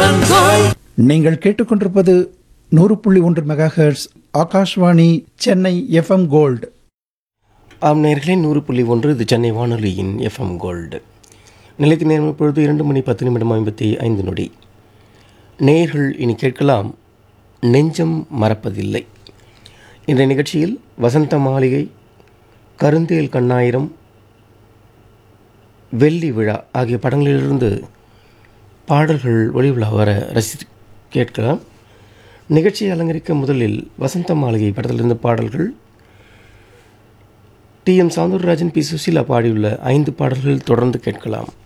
FM Gold நீங்கள் கேட்டுக்கொண்டிருப்பது நூறு புள்ளி ஒன்று megahertz Akashvani Chennai FM gold ஆம் நேர்களே நூறு புள்ளி ஒன்று இது சென்னை வானொலியின் எஃப்எம் கோல்டு நிலைத்து நேரம் இப்பொழுது இரண்டு மணி பத்து நிமிடம் ஐம்பத்தி ஐந்து நொடி நேர்கள் இனி கேட்கலாம் நெஞ்சம் மறப்பதில்லை இந்த நிகழ்ச்சியில் வசந்த மாளிகை கருந்தேல் கண்ணாயிரம் வெள்ளி விழா ஆகிய படங்களிலிருந்து பாடல்கள் ஒளிவிழா வர ரசி கேட்கலாம் நிகழ்ச்சியை அலங்கரிக்க முதலில் வசந்த மாளிகை படத்திலிருந்து பாடல்கள் T M Soundararajan P Susheela பாடியுள்ள ஐந்து பாடல்கள் தொடர்ந்து கேட்கலாம்